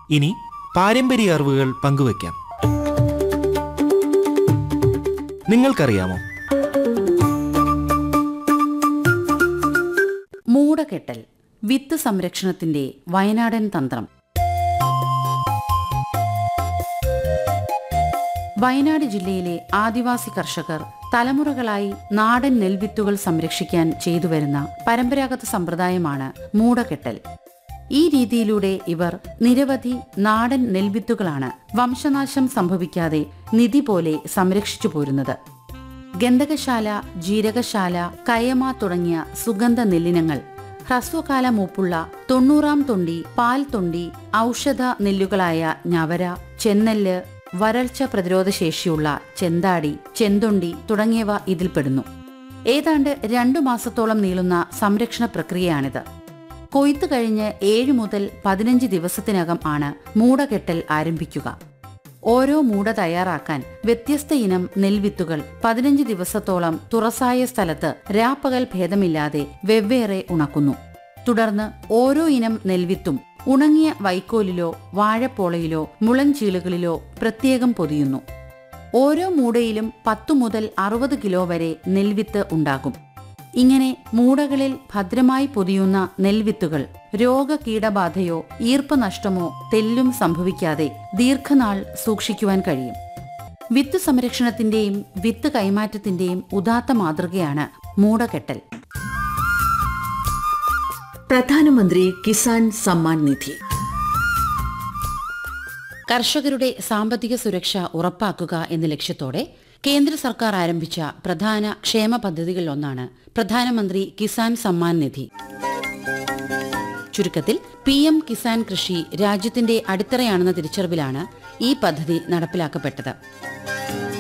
ഇനി പാരമ്പര്യ അറിവുകൾ പങ്കുവയ്ക്കാം നിങ്ങൾക്കറിയാമോ മൂടകെട്ടൽ വിത്ത് സംരക്ഷണത്തിന്റെ വയനാടൻ തന്ത്രം വയനാട് ജില്ലയിലെ ആദിവാസി കർഷകർ തലമുറകളായി നാടൻ നെൽവിത്തുകൾ സംരക്ഷിക്കാൻ ചെയ്തുവരുന്ന പരമ്പരാഗത സമ്പ്രദായമാണ് മൂടകെട്ടൽ ഈ രീതിയിലൂടെ ഇവർ നിരവധി നാടൻ നെൽവിത്തുകളാണ് വംശനാശം സംഭവിക്കാതെ നിധി പോലെ സംരക്ഷിച്ചു പോരുന്നത് ഗന്ധകശാല ജീരകശാല കയമ തുടങ്ങിയ സുഗന്ധ നെല്ലിനങ്ങൾ ഹ്രസ്വകാല മൂപ്പുള്ള തൊണ്ണൂറാം തൊണ്ടി പാൽ തൊണ്ടി ഔഷധ നെല്ലുകളായ ഞവര ചെന്നെല്ല് വരൾച്ച പ്രതിരോധ ശേഷിയുള്ള ചെന്താടി ചെന്തൊണ്ടി തുടങ്ങിയവ ഇതിൽപ്പെടുന്നു ഏതാണ്ട് രണ്ടു മാസത്തോളം നീളുന്ന സംരക്ഷണ പ്രക്രിയയാണിത് കൊയ്ത്ത് കഴിഞ്ഞ് ഏഴ് മുതൽ പതിനഞ്ച് ദിവസത്തിനകം ആണ് മൂടകെട്ടൽ ആരംഭിക്കുക ഓരോ മൂട തയ്യാറാക്കാൻ വ്യത്യസ്ത ഇനം നെൽവിത്തുകൾ പതിനഞ്ച് ദിവസത്തോളം തുറസായ സ്ഥലത്ത് രാപ്പകൽ ഭേദമില്ലാതെ വെവ്വേറെ ഉണക്കുന്നു തുടർന്ന് ഓരോ ഇനം നെൽവിത്തും ഉണങ്ങിയ വൈക്കോലിലോ വാഴപ്പോളയിലോ മുളഞ്ചീളുകളിലോ പ്രത്യേകം പൊതിയുന്നു ഓരോ മൂടയിലും പത്തു മുതൽ അറുപത് കിലോ വരെ നെൽവിത്ത് ഉണ്ടാകും ഇങ്ങനെ മൂടകളിൽ ഭദ്രമായി പൊതിയുന്ന നെൽവിത്തുകൾ രോഗകീടബാധയോ ഈർപ്പനഷ്ടമോ തെല്ലും സംഭവിക്കാതെ ദീർഘനാൾ സൂക്ഷിക്കുവാൻ കഴിയും വിത്ത് സംരക്ഷണത്തിന്റെയും വിത്ത് കൈമാറ്റത്തിന്റെയും ഉദാത്ത മാതൃകയാണ് മൂടകെട്ടൽ പ്രധാനമന്ത്രി കിസാൻ സമ്മാൻ നിധി കർഷകരുടെ സാമ്പത്തിക സുരക്ഷ ഉറപ്പാക്കുക എന്ന ലക്ഷ്യത്തോടെ കേന്ദ്ര സർക്കാർ ആരംഭിച്ച പ്രധാന ക്ഷേമ പദ്ധതികളിലൊന്നാണ് പ്രധാനമന്ത്രി കിസാൻ സമ്മാൻ നിധി ചുരുക്കത്തിൽ പി എം കിസാൻ കൃഷി രാജ്യത്തിന്റെ അടിത്തറയാണെന്ന തിരിച്ചറിവിലാണ് ഈ പദ്ധതി നടപ്പിലാക്കപ്പെട്ടത്